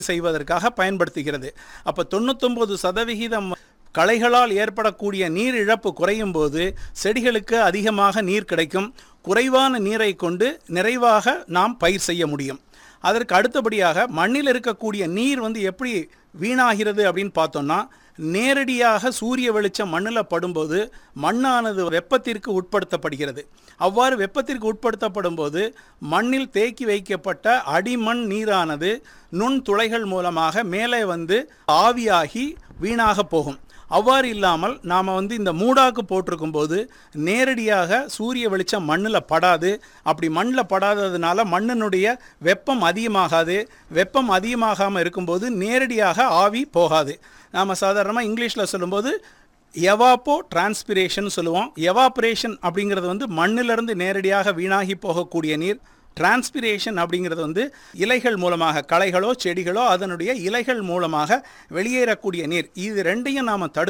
செய்வதற்காக பயன்படுத்துகிறது அப்போ தொண்ணூத்தொம்பது சதவிகிதம் களைகளால் ஏற்படக்கூடிய நீர் இழப்பு குறையும் போது செடிகளுக்கு அதிகமாக நீர் கிடைக்கும் குறைவான நீரை கொண்டு நிறைவாக நாம் பயிர் செய்ய முடியும் அதற்கு அடுத்தபடியாக மண்ணில் இருக்கக்கூடிய நீர் வந்து எப்படி வீணாகிறது அப்படின்னு பார்த்தோம்னா நேரடியாக சூரிய வெளிச்சம் மண்ணில் படும்போது மண்ணானது வெப்பத்திற்கு உட்படுத்தப்படுகிறது அவ்வாறு வெப்பத்திற்கு உட்படுத்தப்படும் போது மண்ணில் தேக்கி வைக்கப்பட்ட அடிமண் நீரானது நுண் துளைகள் மூலமாக மேலே வந்து ஆவியாகி வீணாக போகும் அவ்வாறு இல்லாமல் நாம் வந்து இந்த மூடாக்கு போட்டிருக்கும் போது நேரடியாக சூரிய வெளிச்சம் மண்ணில் படாது அப்படி மண்ணில் படாததுனால மண்ணினுடைய வெப்பம் அதிகமாகாது வெப்பம் அதிகமாகாமல் இருக்கும்போது நேரடியாக ஆவி போகாது நாம் சாதாரணமாக இங்கிலீஷில் சொல்லும்போது எவாப்போ டிரான்ஸ்பிரேஷன் சொல்லுவோம் எவாப்ரேஷன் அப்படிங்கிறது வந்து மண்ணிலிருந்து நேரடியாக வீணாகி போகக்கூடிய நீர் டிரான்ஸ்பிரேஷன் அப்படிங்கிறது வந்து இலைகள் மூலமாக களைகளோ செடிகளோ அதனுடைய இலைகள் மூலமாக வெளியேறக்கூடிய நீர் இது ரெண்டையும் நாம் தடு